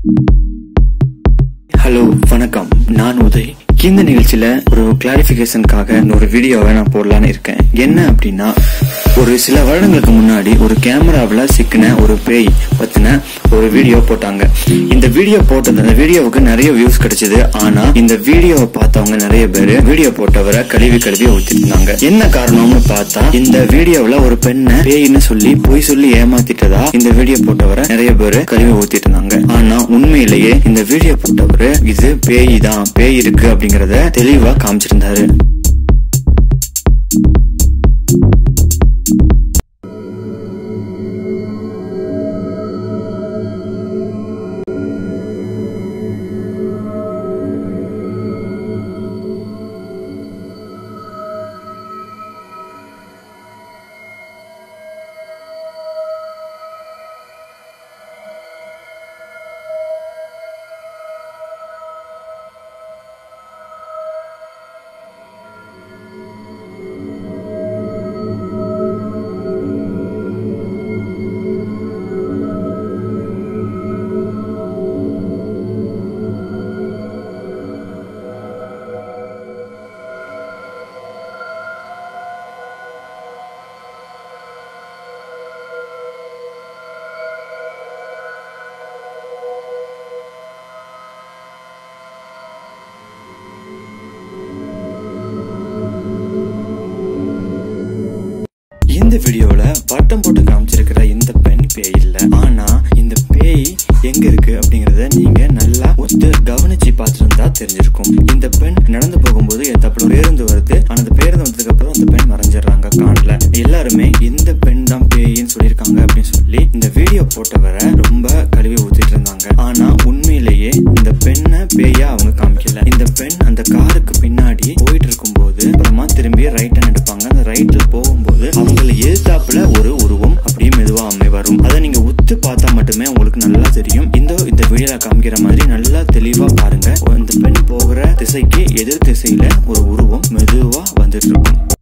hello வணக்கம் நான் உதய் இந்த நிகழ்ச்சியில ஒரு கிளாரிபிகேஷனுக்காக ஒரு வீடியோவை நான் போடலான்னு இருக்கேன் என்ன அப்படின்னா ஒரு சில வருடங்களுக்கு முன்னாடி ஒரு கேமராவில் சிக்கின ஒரு பேய் பத்தின ஒரு வீடியோ போட்டாங்க இந்த வீடியோ போட்டது அந்த வீடியோவுக்கு நிறைய வியூஸ் கிடைச்சது ஆனா இந்த வீடியோவை பார்த்தவங்க நிறைய பேர் வீடியோ போட்டவரை கழுவி கழுவி ஊத்திருந்தாங்க என்ன காரணம்னு பார்த்தா இந்த வீடியோவில் ஒரு பெண்ணை பேயின்னு சொல்லி பொய் சொல்லி ஏமாத்திட்டதா இந்த வீடியோ போட்டவரை நிறைய பேர் கழுவி ஊத்திட்டு இருந்தாங்க ஆனா உண்மையிலேயே இந்த வீடியோ போட்டவரு இது பேய் தான் பேய் இருக்கு அப்படிங்கறத தெளிவா காமிச்சிருந்தாரு இந்த வீடியோல வட்டம் போட்டு காமிச்சிருக்கிற இந்த பெண் பேய் இல்ல ஆனா இந்த பேய் எங்க இருக்கு அப்படிங்கறத நீங்க நல்லா ஒத்து கவனிச்சு பார்த்திருந்தா தெரிஞ்சிருக்கும் இந்த பெண் நடந்து போகும்போது என் தப்புல பேருந்து வருது ஆனா அந்த பேருந்து வந்ததுக்கு அப்புறம் அந்த பெண் மறைஞ்சிடுறாங்க காணல எல்லாருமே இந்த பெண் தான் பேயின்னு சொல்லியிருக்காங்க அப்படின்னு சொல்லி இந்த வீடியோ போட்டவரை ரொம்ப கழுவி ஊத்திட்டு இருந்தாங்க ஆனா உண்மையிலேயே இந்த பெண்ணை பேயா அவங்க காமிக்கல இந்த பெண் அந்த காருக்கு பின்னாடி போயிட்டு இருக்கும்போது அப்புறமா திரும்பி ரைட் ஹேண்ட் எடுப்பாங்க அந்த ரைட்ல போகும்போது அவங்கள எதிர்த்தாப்புல ஒரு உருவம் அப்படியே மெதுவா அமை வரும் அதை நீங்க உத்து பார்த்தா மட்டுமே உங்களுக்கு நல்லா தெரியும் இந்த இந்த வீடியோல காமிக்கிற மாதிரி நல்லா தெளிவா பாருங்க இந்த பெண் போகிற திசைக்கு எதிர் திசையில ஒரு உருவம் மெதுவா வந்துட்டு இருக்கும்